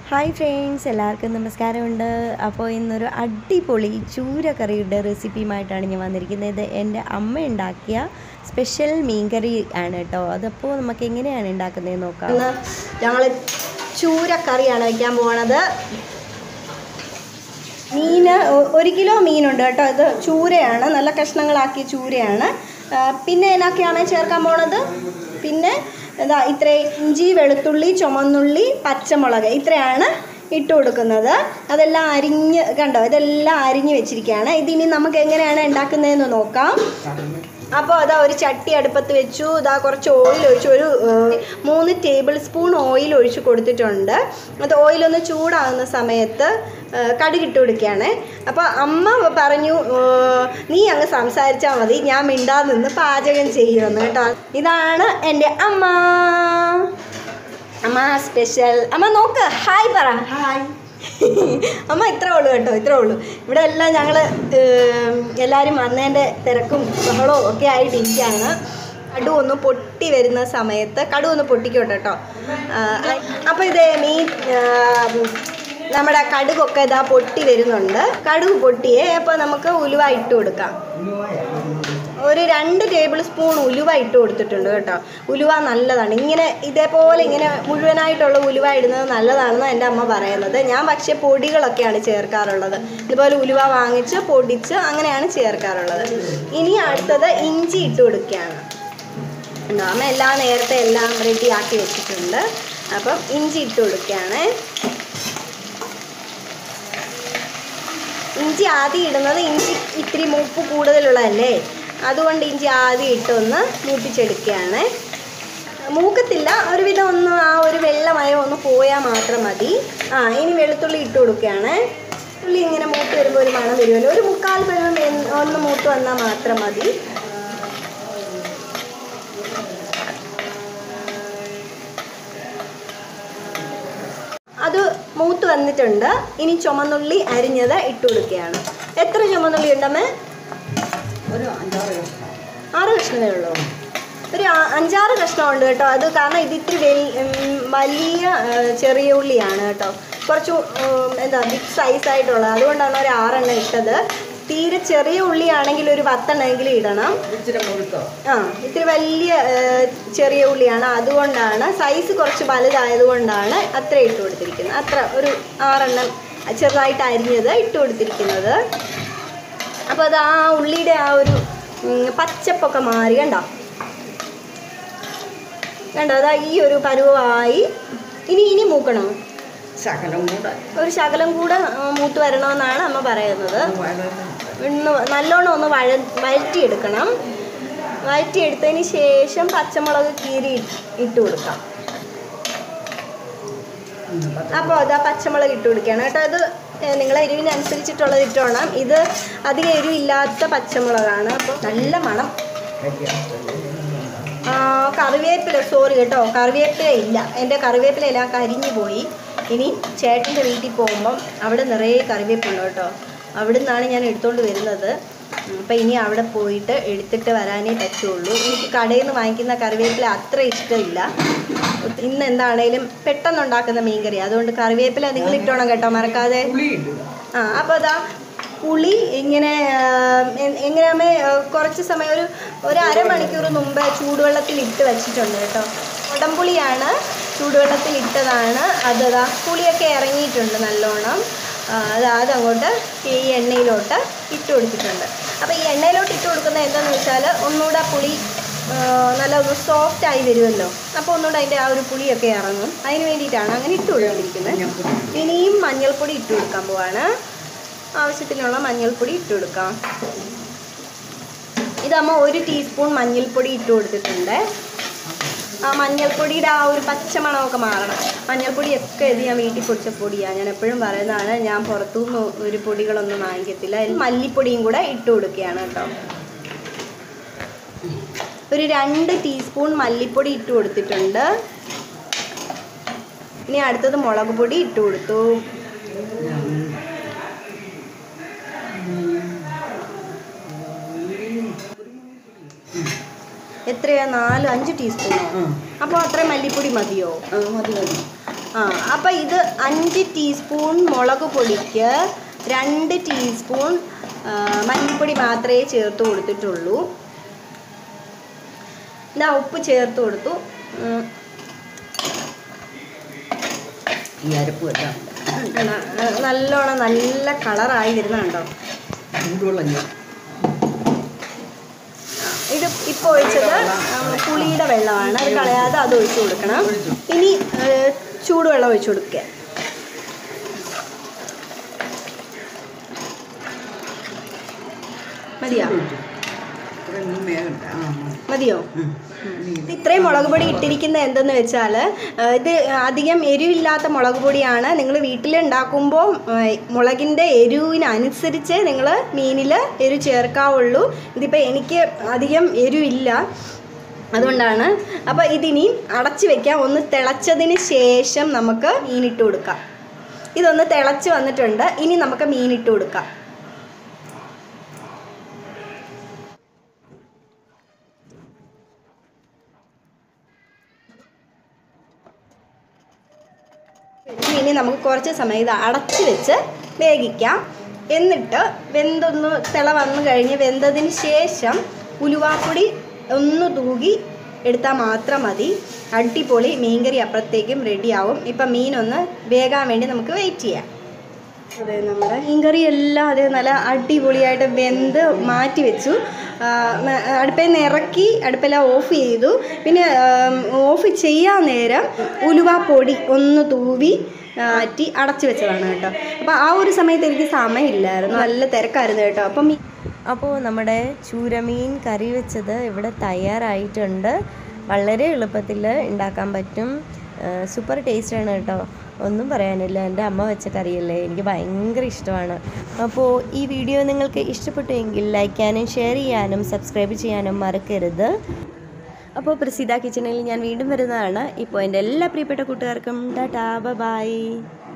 Hi friends എല്ലാവർക്കും നമസ്കാരമുണ്ട് അപ്പോൾ ഇന്നൊരു അടിപൊളി ചൂരക്കറിയുടെ റെസിപ്പിയുമായിട്ടാണ് ഞാൻ വന്നിരിക്കുന്നത് ഇത് എൻ്റെ അമ്മ ഉണ്ടാക്കിയ സ്പെഷ്യൽ മീൻകറി ആണ് കേട്ടോ അതപ്പോൾ നമുക്ക് എങ്ങനെയാണ് ഉണ്ടാക്കുന്നതെന്ന് നോക്കാം ഇന്ന് ഞങ്ങൾ ചൂരക്കറിയാണ് വയ്ക്കാൻ പോണത് മീന് ഒ- ഒരു കിലോ മീനുണ്ട് കേട്ടോ ഇത് ചൂരയാണ് നല്ല കഷ്ണങ്ങളാക്കിയ ചൂരയാണ് ആ, പിന്നെ എന്നൊക്കെയാണ് ചേർക്കാൻ പോണത് പിന്നെ എന്താ ഇത്ര ഇഞ്ചി വെളുത്തുള്ളി ചുമന്നുള്ളി പച്ചമുളക് ഇത്രയാണ് ഇട്ട് കൊടുക്കുന്നത് അതെല്ലാം അരിഞ്ഞ് കണ്ടോ ഇതെല്ലാം അരിഞ്ഞ് വെച്ചിരിക്കുകയാണ് ഇതിനി നമുക്ക് എങ്ങനെയാണ് ഉണ്ടാക്കുന്നതെന്ന് നോക്കാം അപ്പോൾ അതാ ഒരു ചട്ടി അടുപ്പത്ത് വെച്ചു ഇതാ കുറച്ച് ഓയിൽ ഒഴിച്ചു ഒരു ഏഹ്, മൂന്ന് ടേബിൾ സ്പൂൺ ഓയിൽ ഒഴിച്ച് കൊടുത്തിട്ടുണ്ട് അത് ഓയിലൊന്ന് ചൂടാകുന്ന സമയത്ത് ഏഹ്, കടുകിട്ട് കൊടുക്കുകയാണ് അപ്പോൾ അമ്മ പറഞ്ഞു ഏഹ്, നീ അങ്ങ് സംസാരിച്ചാൽ മതി ഞാൻ മിണ്ടാതെ നിന്ന് പാചകം ചെയ്യുമെന്ന് കേട്ടോ ഇതാണ് എൻ്റെ അമ്മ അമ്മ സ്പെഷ്യൽ അമ്മ നോക്ക് ഹായ് പറ ഹായ് അമ്മ ഇത്രേ ഉള്ളൂ കേട്ടോ ഇത്രേ ഉള്ളൂ ഇവിടെ എല്ലാം ഞങ്ങൾ എല്ലാവരും വന്നതിൻ്റെ തിരക്കും ബഹളവും ഒക്കെ ആയിട്ടിരിക്കുകയാണ് കടു ഒന്ന് പൊട്ടി വരുന്ന സമയത്ത് കടു ഒന്ന് പൊട്ടിക്കോട്ടെ കേട്ടോ അപ്പോൾ ഇത് മീൻ ആ, നമ്മുടെ കടുകൊക്കെ ഇതാ പൊട്ടി വരുന്നുണ്ട് കടുക് പൊട്ടിയേ അപ്പോൾ നമുക്ക് ഉലുവ ഇട്ട് കൊടുക്കാം ഒരു രണ്ട് ടേബിൾ സ്പൂൺ ഉലുവ ഇട്ട് കൊടുത്തിട്ടുണ്ട് കേട്ടോ ഉലുവ നല്ലതാണ് ഇങ്ങനെ ഇതേപോലെ ഇങ്ങനെ മുഴുവനായിട്ടുള്ള ഉലുവ ഇടുന്നത് നല്ലതാണെന്ന് എൻ്റെ അമ്മ പറയുന്നത് ഞാൻ പക്ഷേ പൊടികളൊക്കെയാണ് ചേർക്കാറുള്ളത് ഇതുപോലെ ഉലുവ വാങ്ങിച്ച് പൊടിച്ച് അങ്ങനെയാണ് ചേർക്കാറുള്ളത് ഇനി അടുത്തത് ഇഞ്ചി ഇട്ട് കൊടുക്കുകയാണ് ഉണ്ടോ? അമ്മ എല്ലാം നേരത്തെ എല്ലാം റെഡി ആക്കി വെച്ചിട്ടുണ്ട് അപ്പം ഇഞ്ചി ഇട്ട് കൊടുക്കുകയാണ് ഇഞ്ചി ആദ്യം ഇടുന്നത് ഇഞ്ചി ഇത്തിരി മൂപ്പ് കൂടുതലുള്ളതല്ലേ അതുകൊണ്ട് ഇഞ്ചി ആദ്യം ഇട്ടൊന്ന് മൂപ്പിച്ചെടുക്കുകയാണ് മൂക്കത്തില്ല ഒരുവിധം ഒന്ന് ആ ഒരു വെള്ളമയം ഒന്ന് പോയാൽ മാത്രം മതി ആ ഇനി വെളുത്തുള്ളി ഇട്ട് കൊടുക്കുകയാണ് ഉള്ളി ഇങ്ങനെ മൂത്ത് വരുമ്പോൾ ഒരു മണം വരുമല്ലോ ഒരു മുക്കാൽ വെള്ളം വെന്ത് ഒന്ന് മൂത്ത് വന്നാൽ മാത്രം മതി അത് മൂത്ത് വന്നിട്ടുണ്ട് ഇനി ചുമന്നുള്ളി അരിഞ്ഞത് ഇട്ട് കൊടുക്കുകയാണ് എത്ര ചുമന്നുള്ളി ഉണ്ടമ്മേ ഒരു അഞ്ചാറ് കഷ്ണം ആറ് കഷ്ണമേ ഉള്ളൂ ഒരു ആ- അഞ്ചാറ് കഷ്ണമുണ്ട് കേട്ടോ അത് കാരണം ഇത് ഇത്തിരി വെൽ- ഉം, വലിയ ആ, ചെറിയ ഉള്ളിയാണ് കേട്ടോ കുറച്ച് ഉം, എന്താ ബിഗ് സൈസ് ആയിട്ടുള്ളത് അതുകൊണ്ടാണ് ഒരു ആറെണ്ണം ഇട്ടത് തീരെ ചെറിയ ഉള്ളിയാണെങ്കിൽ ഒരു പത്തെണ്ണമെങ്കിലും ഇടണം ഇച്ചിരി മുഴുത്തോ ആ ഇത്തിരി വലിയ ആ, ചെറിയ ഉള്ളിയാണ് അതുകൊണ്ടാണ് സൈസ് കുറച്ച് വലുതായതുകൊണ്ടാണ് അത്ര ഇട്ട് കൊടുത്തിരിക്കുന്നത് അത്ര ഒരു ആറെണ്ണം ചെറുതായിട്ട് അരിഞ്ഞത് ഇട്ട് കൊടുത്തിരിക്കുന്നത് അപ്പോൾ അത് ആ ഉള്ളിയുടെ ആ ഒരു ഉം, പച്ചപ്പൊക്കെ മാറി കണ്ടോ കണ്ടോ അതാ ഈ ഒരു പരുവമായി ഇനി ഇനി മൂക്കണോ ശകലം കൂടെ ഒരു ശകലം കൂടെ ആ, മൂത്ത് വരണമെന്നാണ് അമ്മ പറയുന്നത് വളരെ ഒന്ന് നല്ലോണം ഒന്ന് വഴ വഴറ്റിയെടുക്കണം വഴറ്റിയെടുത്തതിന് ശേഷം പച്ചമുളക് കീറി ഇട്ട് കൊടുക്കാം അപ്പോൾ അതാ പച്ചമുളക് ഇട്ട് കൊടുക്കുകയാണ് കേട്ടോ ഇത് ഏ, നിങ്ങളെ എരിവിനനുസരിച്ചിട്ടുള്ളത് ഇട്ടോണം ഇത് അധികം എരിവില്ലാത്ത പച്ചമുളകാണ് അപ്പോൾ നല്ല മണം ആ, കറിവേപ്പില സോറി കേട്ടോ കറിവേപ്പില ഇല്ല എൻ്റെ കറിവേപ്പില എല്ലാം കരിഞ്ഞു പോയി ഇനി ചേട്ടൻ്റെ വീട്ടിൽ പോകുമ്പം അവിടെ നിറയെ കറിവേപ്പുണ്ട് കേട്ടോ അവിടെ നിന്നാണ് ഞാൻ എടുത്തുകൊണ്ട് വരുന്നത് അപ്പം ഇനി അവിടെ പോയിട്ട് എടുത്തിട്ട് വരാനേ പറ്റുള്ളൂ എനിക്ക് കടയിൽ നിന്ന് വാങ്ങിക്കുന്ന കറിവേപ്പില അത്ര ഇഷ്ടമില്ല ഇന്ന് എന്താണേലും പെട്ടെന്ന് ഉണ്ടാക്കുന്ന മീൻകറി അതുകൊണ്ട് കറിവേപ്പില നിങ്ങൾ ഇട്ടോണം കേട്ടോ മറക്കാതെ പുളി ഇടുക ആ അപ്പോൾ അതാ പുളി ഇങ്ങനെ എങ്ങനെയാമേ കുറച്ച് സമയം ഒരു ഒരു അരമണിക്കൂർ മുമ്പ് ചൂടുവെള്ളത്തിൽ ഇട്ട് വെച്ചിട്ടുണ്ട് കേട്ടോ ഉടംപുളിയാണ് ചൂടുവെള്ളത്തിൽ ഇട്ടതാണ് അതതാ പുളിയൊക്കെ ഇറങ്ങിയിട്ടുണ്ട് നല്ലോണം ആ, അത് അതങ്ങോട്ട് ഈ എണ്ണയിലോട്ട് ഇട്ട് കൊടുത്തിട്ടുണ്ട് അപ്പോൾ ഈ എണ്ണയിലോട്ട് ഇട്ട് കൊടുക്കുന്നത് എന്താണെന്ന് വെച്ചാൽ ഒന്നുകൂടെ ആ പുളി ആ, നല്ല ഒന്ന് സോഫ്റ്റ് ആയി വരുമല്ലോ അപ്പോൾ ഒന്നുകൂടെ അതിൻ്റെ ആ ഒരു പുളിയൊക്കെ ഇറങ്ങും അതിന് വേണ്ടിയിട്ടാണ് അങ്ങനെ ഇട്ട് കൊടുത്തിരിക്കുന്നത് ഇനിയും മഞ്ഞൾപ്പൊടി ഇട്ട് കൊടുക്കാൻ പോവാണ് ആവശ്യത്തിനുള്ള മഞ്ഞൾപ്പൊടി ഇട്ട് കൊടുക്കാം ഇതമ്മ ഒരു ടീസ്പൂൺ മഞ്ഞൾപ്പൊടി ഇട്ട് കൊടുത്തിട്ടുണ്ട് ആ മഞ്ഞൾപ്പൊടിയുടെ ആ ഒരു പച്ചമണമൊക്കെ മാറണം മഞ്ഞൾപ്പൊടിയൊക്കെ ഇത് ഞാൻ വീട്ടിൽ പൊടിച്ച പൊടിയാണ് ഞാൻ എപ്പോഴും പറയുന്നതാണ് ഞാൻ പുറത്തുനിന്ന് ഒരു പൊടികളൊന്നും വാങ്ങിക്കത്തില്ല ഇതിൽ മല്ലിപ്പൊടിയും കൂടെ ഇട്ട് കൊടുക്കുകയാണ് കേട്ടോ ഒരു രണ്ട് ടീസ്പൂൺ മല്ലിപ്പൊടി ഇട്ട് കൊടുത്തിട്ടുണ്ട് ഇനി അടുത്തത് മുളക് പൊടി ഇട്ട് കൊടുത്തു എത്രയാ നാല് അഞ്ച് ടീസ്പൂണോ ആ അപ്പോൾ അത്രയും മല്ലിപ്പൊടി മതിയോ ആ മതി മതി ആ അപ്പം ഇത് അഞ്ച് ടീസ്പൂൺ മുളക് പൊടിക്ക് രണ്ട് ടീസ്പൂൺ ആ, മല്ലിപ്പൊടി മാത്രമേ ചേർത്ത് കൊടുത്തിട്ടുള്ളൂ ഇതാ ഉപ്പ് ചേർത്ത് കൊടുത്തു ഉം, ഈ അരപ്പ് എല്ലാം ന- നല്ലോണം നല്ല കളറായി വരുന്ന കണ്ടോ ചൂടുവെള്ളം ഞാൻ ഇത് ഇപ്പോൾ ഒഴിച്ചത് ആ, പുളിയുടെ വെള്ളമാണ് അത് കളയാതെ അത് ഒഴിച്ചു കൊടുക്കണം ഒഴിച്ചു. ഇനി ഏ, ചൂടുവെള്ളം ഒഴിച്ചു കൊടുക്കുക മതിയോ ഒഴിച്ചു. ഇത്രയൊന്നും വേഗണ്ട ആ മതി. മതിയോ ഉം. ഇത്രയും മുളക് പൊടി ഇട്ടിരിക്കുന്നത് എന്തെന്ന് വെച്ചാൽ ഇത് അധികം എരിവില്ലാത്ത മുളക് പൊടിയാണ് നിങ്ങൾ വീട്ടിൽ ഉണ്ടാക്കുമ്പോൾ മുളകിൻ്റെ എരിവിനനുസരിച്ച് നിങ്ങൾ മീനിൽ എരിവ് ചേർക്കാവുള്ളൂ ഇതിപ്പോൾ എനിക്ക് അധികം എരിവില്ല അതുകൊണ്ടാണ് അപ്പോൾ ഇതിനി അടച്ച് വെക്കാം ഒന്ന് തിളച്ചതിന് ശേഷം നമുക്ക് മീനിട്ട് കൊടുക്കാം ഇതൊന്ന് തിളച്ച് വന്നിട്ടുണ്ട് ഇനി നമുക്ക് മീനിട്ട് കൊടുക്കാം ഇനി നമുക്ക് കുറച്ച് സമയം ഇത് അടച്ച് വെച്ച് വേവിക്കാം എന്നിട്ട് വെന്തൊന്ന് തിള വന്നു കഴിഞ്ഞ് വെന്തതിന് ശേഷം ഉലുവാപ്പൊടി ഒന്ന് തൂകി എടുത്താൽ മാത്രം മതി അടിപൊളി മീൻകറി അപ്പുറത്തേക്കും റെഡിയാവും ഇപ്പം മീനൊന്ന് വേകാൻ വേണ്ടി നമുക്ക് വെയിറ്റ് ചെയ്യാം അതെ നമ്മുടെ മീൻകറി എല്ലാം അതേ നല്ല അടിപൊളിയായിട്ട് വെന്ത് മാറ്റി വെച്ചു ആ, മ- അടുപ്പിൽ നിന്ന് ഇറക്കി അടുപ്പെല്ലാം ഓഫ് ചെയ്തു പിന്നെ ഓഫ് ചെയ്യാൻ നേരം ഉലുവാപ്പൊടി ഒന്ന് തൂവി മാറ്റി അടച്ചു വെച്ചതാണ് കേട്ടോ അപ്പോൾ ആ ഒരു സമയത്ത് എനിക്ക് സമയമില്ലായിരുന്നു നല്ല തിരക്കായിരുന്നു കേട്ടോ അപ്പം മീ- അപ്പോൾ നമ്മുടെ ചൂരമീൻ കറി വെച്ചത് ഇവിടെ തയ്യാറായിട്ടുണ്ട് വളരെ എളുപ്പത്തിൽ ഉണ്ടാക്കാൻ പറ്റും സൂപ്പർ ടേസ്റ്റാണ് കേട്ടോ ഒന്നും പറയാനില്ല എൻ്റെ അമ്മ വെച്ച കറിയല്ലേ എനിക്ക് ഭയങ്കര ഇഷ്ടമാണ് അപ്പോൾ ഈ വീഡിയോ നിങ്ങൾക്ക് ഇഷ്ടപ്പെട്ടുവെങ്കിൽ ലൈക്ക് ചെയ്യാനും ഷെയർ ചെയ്യാനും സബ്സ്ക്രൈബ് ചെയ്യാനും മറക്കരുത് അപ്പോൾ പ്രസിദ്ധ കിച്ചണിൽ ഞാൻ വീണ്ടും വരുന്നതാണ് ഇപ്പോൾ എൻ്റെ എല്ലാ പ്രിയപ്പെട്ട കൂട്ടുകാർക്കും ടാറ്റാ ബൈ